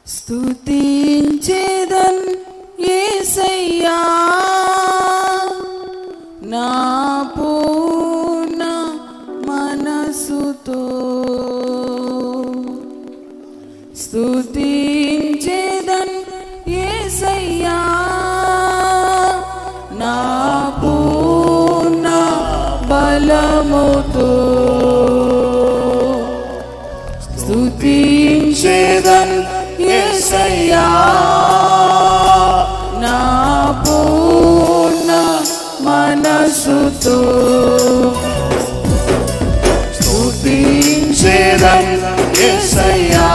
స్తుతించేదన్ యేసయ్యా నా పూర్ణ మనసుతో స్తుతించేదన్ యేసయ్యా నా పూర్ణ బలముతో స్తుతించేదన్ యేసయ్యా నా పూర్ణ మనసుతో స్తుతించేదన్ యేసయ్యా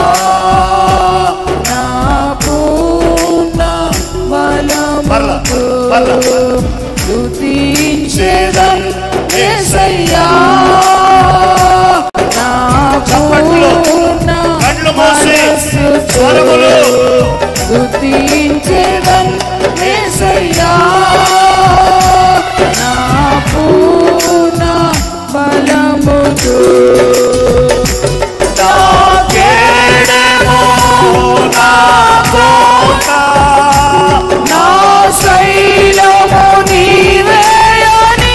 నా పూర్ణ మరలా, బలముతో మరలా, మరలా. స్తుతించేదన్ యేసయ్యా నా చప్పట్లు. పూర్ణ కళ్ళు మూసి మనసుతో స్వరములు స్తుతించేదన్ యేసయ్యా నా పూర్ణ బలముతో నాకేడెమో నా కోట నా శైలము నీవేయని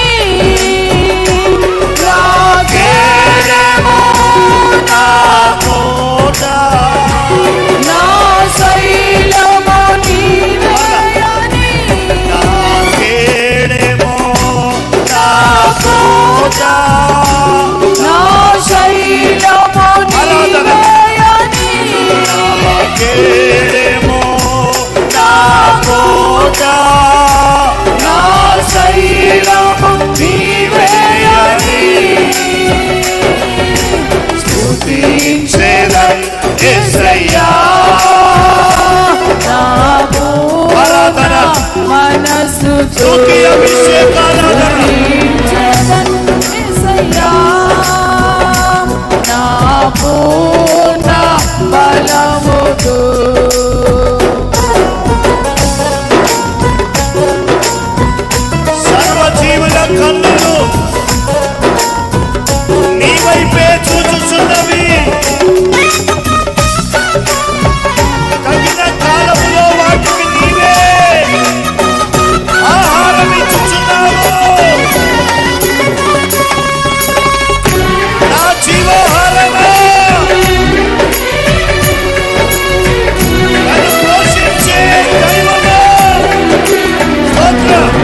నాకేడెమో నా కోట నా శైలము నీవేయని నాకేడెమో నా కోట నా శైలము నీవేయని నాకేడెమో నా కోట నా శైలము నీవేయని స్తుతించేదన్ యేసయ్యా నా ఆరాధన మనసు స్తుతి అభిషేకారాధన నా పూర్ణ బలముతో సర్వజీవుల కన్నులు నీ వైపే చూచుచున్నవి తగిన కాలములో వాటికి నీవే ఆహారం ఇచ్చుచున్నావు నా జీవోహారమా నన్ను పోషించే దైవమా స్తోత్రం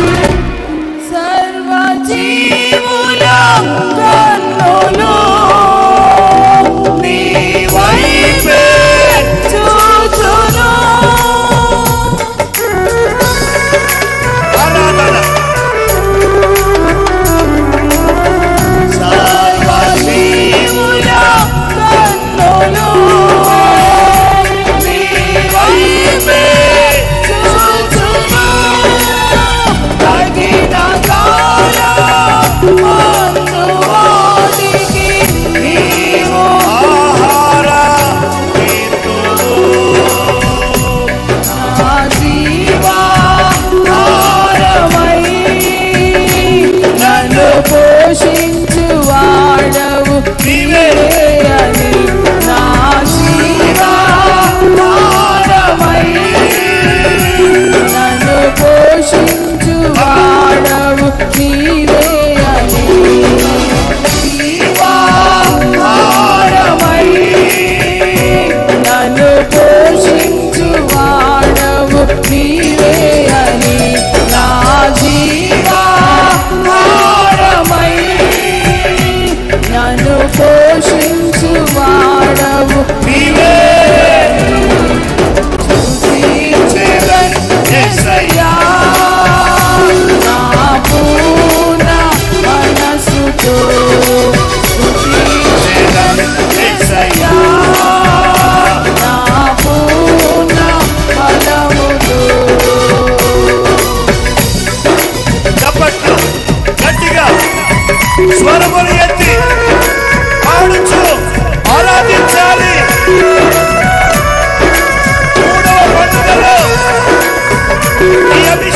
సర్వజీవుల కన్నులు నీ వైపే చూచును ఆరాధన సర్వజీవుల కన్నులు నీ వైపే చూచును తగిన కాలమందు వాటికి నీవు ఆహార కీర్తులు నా జీవాహారమై నన్ను పోషించు వాడవు నీవే అని నా జీవాహారమై నన్ను పోషించు వాడవు నీవే అని జీవాహారమై నన్ను పోషించు వాడవు నీవే అని నా జీవాహారమై నన్ను పోషించు వాడవు నీవే స్తుతించెదన్ యేసయ్యా. నా పూర్ణ మనసుతో స్తుతించెదన్ యేసయ్యా. నా పూర్ణ బలముతో చప్పట్లు గట్టిగా స్వరములు ఎత్తి పాడుచు ఆరాధించాలి మూడవ పండుగలో నీ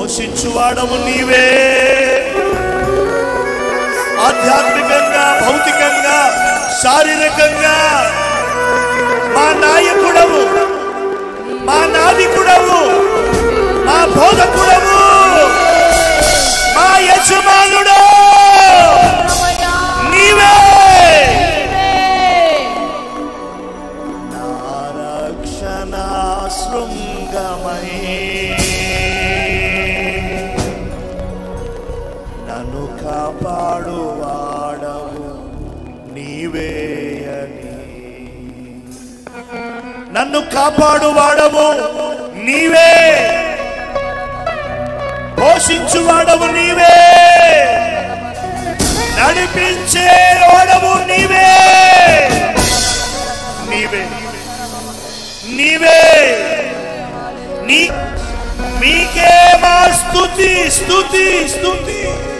పోషించువాడము నీవే ఆధ్యాత్మికంగా భౌతికంగా శారీరకంగా మా నాయకుడవు మా నావికుడవు మా బోధకుడవు మా యజమానుడు నీవే నా రక్షణ శృంగమై నన్ను కాపాడు వాడవు నీవే అని నన్ను కాపాడు వాడవు నీవే పోషించు వాడవు నీవే నడిపించే వాడవు నీవే నీవే నీవే నీ మీకే మా స్తుతి స్తుతి స్తుతి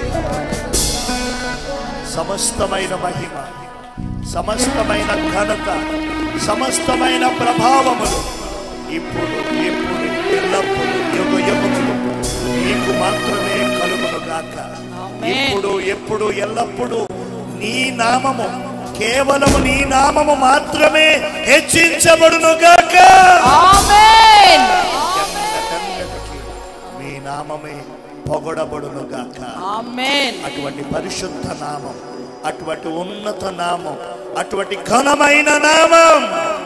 సమస్తమైన మహిమ సమస్తమైన ఘనత సమస్తమైన ప్రభావములు ఇప్పుడు ఇప్పుడు ఎల్లప్పుడు యుగ యుగములు నీకు మాత్రమే కలుగును గాక ఇప్పుడు ఎప్పుడు ఎల్లప్పుడు నీ నామము కేవలము నీ నామము మాత్రమే హెచ్చించబడును గాక ఆమేన్ ఎన్నటెన్నటికీ మీ నామమే పొగడబడును గాక ఆమేన్ అటువంటి పరిశుద్ధ నామం అటువంటి ఉన్నత నామం అటువంటి ఘనమైన నామం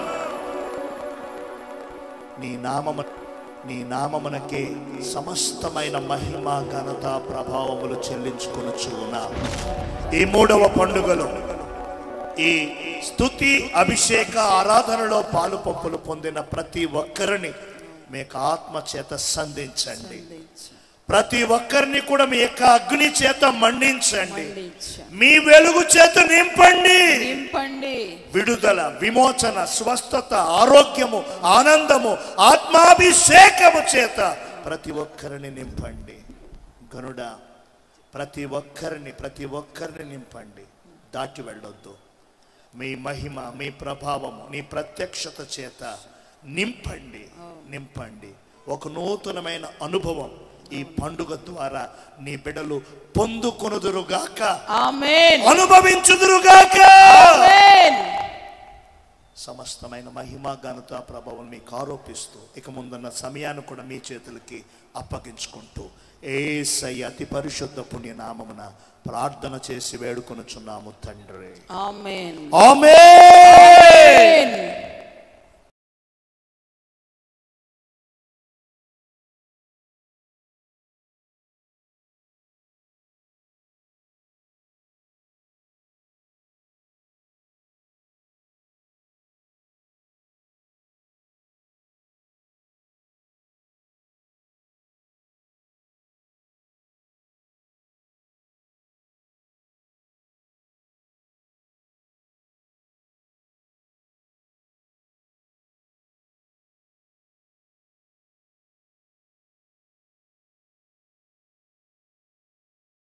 నీ నామము నీ నామమునకే సమస్తమైన మహిమ ఘనత ప్రభావములు చెల్లించుకొనుచు ఉన్నాం ఈ మూడవ పండుగలో ఈ స్తుతి అభిషేక ఆరాధనలో పాలు పంపులు పొందిన ప్రతి ఒక్కరిని మీకు ఆత్మ చేత సంధించండి ప్రతి ఒక్కరిని కూడా మీ యొక్క అగ్ని చేత మండించండి మీ వెలుగు చేత నింపండి నింపండి విడుదల విమోచన స్వస్థత ఆరోగ్యము ఆనందము ఆత్మాభిషేకము చేత ప్రతి ఒక్కరిని నింపండి గనుడా ప్రతి ఒక్కరిని ప్రతి ఒక్కరిని నింపండి దాటి వెళ్ళొద్దు మీ మహిమ మీ ప్రభావము నీ ప్రత్యక్షత చేత నింపండి నింపండి ఒక నూతనమైన అనుభవం ఈ పండుగ ద్వారా నీ బిడ్డలు పొందుకొనుదురుగాక ఆమేన్ అనుభవించుదురుగాక ఆమేన్ సమస్తమైన మహిమ ఘనత ప్రభావం మీకు ఆరోపిస్తూ ఇక ముందున్న సమయాన్ని కూడా మీ చేతులకి అప్పగించుకుంటూ ఏసై అతి పరిశుద్ధ పుణ్య నామమున ప్రార్థన చేసి వేడుకొనుచున్నాము తండ్రి ఆమేన్ ఆమేన్ ఆమేన్